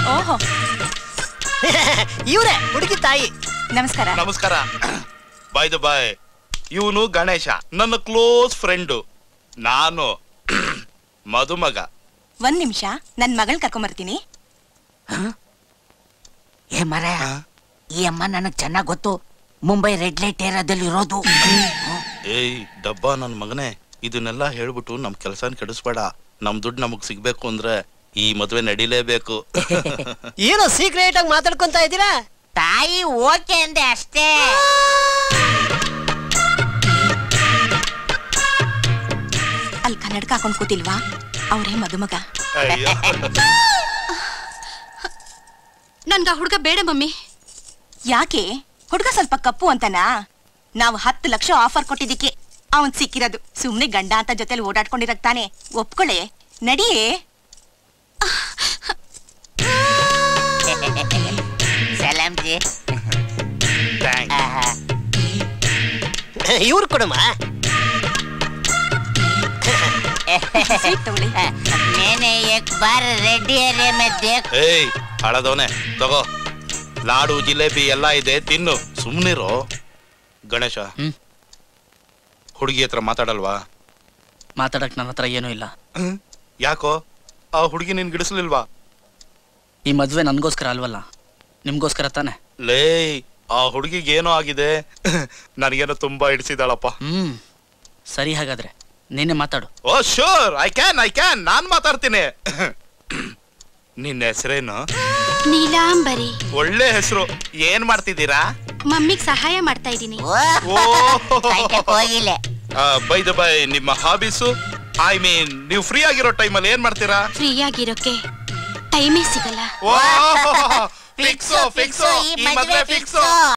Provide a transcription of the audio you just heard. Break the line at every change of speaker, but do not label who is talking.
ಓಹೋ
ಇವ್ರೆ ಹುಡುಗಿ ತಾಯಿ
ನಮಸ್ಕಾರ
ನಮಸ್ಕಾರ ಬಾಯ್ ದ ಬಾಯ್ ಇವನು ಗಣೇಶ ನನ್ನ ಕ್ಲೋಸ್ ಫ್ರೆಂಡು ನಾನು ಮದುಮಗ
ಒಂದ್ ನಿಮಿಷ ನನ್ ಮಗಳ್ ಕರ್ಕೊಂಬರ್ತೀನಿ
ಏ ಮರ ಈ ಅಮ್ಮ ನನಗ್ ಚೆನ್ನಾಗ್ ಗೊತ್ತು ಮುಂಬೈ ರೆಡ್ ಲೈಟ್ ಏರಿಯಾದಲ್ಲಿ ಇರೋದು
ಏಯ್ ಡಬ್ಬ ನನ್ನ ಮಗನೇ ಇದನ್ನೆಲ್ಲ ಹೇಳ್ಬಿಟ್ಟು ನಮ್ ಕೆಲಸನ ಕೆಡಿಸ್ಬೇಡ ನಮ್ ದುಡ್ಡು ನಮಗ್ ಸಿಗ್ಬೇಕು ಅಂದ್ರೆ ಈ ಮದ್ವೆ ನಡಿಲೇಬೇಕು
ಏನೋ ಸೀಕ್ರೆಟ್ ಆಗಿ ಮಾತಾಡ್ಕೊಂತ ಇದ್ದೀರಾ
ತಾಯಿ ಓಕೆ ಅಂದೆ ಅಷ್ಟೇ
ಅಲ್ಲಿ ಕನ್ನಡಕ ಹಾಕೊಂಡ್ ಕೂತಿಲ್ವಾ ಅವ್ರೇ ಮದುಮಗ
ಅಯ್ಯೋ.
ನನ್ಗ ಹುಡುಗ ಬೇಡ ಮಮ್ಮಿ
ಯಾಕೆ ಹುಡುಗ ಸ್ವಲ್ಪ ಕಪ್ಪು ಅಂತನಾ ನಾವು ಹತ್ತು ಲಕ್ಷ ಆಫರ್ ಕೊಟ್ಟಿದ್ದಕ್ಕೆ ಅವನ್ ಸಿಕ್ಕಿರೋದು ಸುಮ್ನೆ ಗಂಡ ಅಂತ ಜೊತೆಲಿ ಓಡಾಡ್ಕೊಂಡಿರಕ್ ತಾನೆ ಒಪ್ಕೊಳ್ಳೆ ನಡಿಯೇ
ಸಲಾಂ ಜಿ
Thanks.
ಆಹಾ.
ಇವ್ರು ಕೊಡಮ್ಮ
ಸ್ವೀಟ್ ತಗೊಳ್ಳಿ
मैंने एक बार रेड एरिया में देख
ಏಯ್ ಹಳದವನೆ ತಗೋ ಲಾಡು ಜಿಲೇಬಿ ಎಲ್ಲ ಇದೆ ತಿನ್ನು ಸುಮ್ನಿರೋ ಗಣೇಶ
ಹ್ಮ್.
ಹುಡುಗಿ ಹತ್ರ ಮಾತಾಡಲ್ವಾ
ಮಾತಾಡಕ್ ನನ್ನ ಹತ್ರ ಏನೂ ಇಲ್ಲ
ಹ್ಮ್? ಯಾಕೋ ಆ ಹುಡುಗಿ ನಿನ್ ಗಿಡಿಸ್ಲಿಲ್ವಾ
ಈ ಮದ್ವೆ ನನ್ಗೋಸ್ಕರ ಅಲ್ವಲ್ಲ ನಿಮ್ಗೋಸ್ಕರ ತಾನೆ
ಲೇ ಆ ಹುಡುಗಿಗೆ ಏನೋ ಆಗಿದೆ ನನಗೇನೋ ತುಂಬಾ ಹಿಡಿಸಿದಾಳಪ್ಪ
ಹ್ಮ್ ಸರಿ ಹಾಗಾದ್ರೆ ನೀನೆ ಮಾತಾಡು
oh sure I can I can ನಾನ್ ಮಾತಾಡ್ತೀನಿ ನಿನ್ನ ಹೆಸರೇನು
ನೀಲಾಂಬರಿ
ಒಳ್ಳೆ ಹೆಸರು ಏನ್ ಮಾಡ್ತಿದ್ದೀರಾ
ಮಮ್ಮಿಗ್ ಸಹಾಯ ಮಾಡ್ತಾ ಇದ್ದೀನಿ
ಓ
ಹೋಗಿಲ್ಲ
ಬೈ ದ ಬೈ ನಿಮ್ಮ ಹಾಬೀಸು ಐ ಮೀನ್ ನೀವು ಫ್ರೀ ಆಗಿರೋ ಟೈಮಲ್ಲಿ ಏನ್ ಮಾಡ್ತೀರಾ
ಫ್ರೀ ಆಗಿರೋಕೆ ಟೈಮೇ ಸಿಗಲ್ಲ
ಫಿಕ್ಸೋ ಫಿಕ್ಸೋ ಈ ಮದ್ವೆ ಫಿಕ್ಸೋ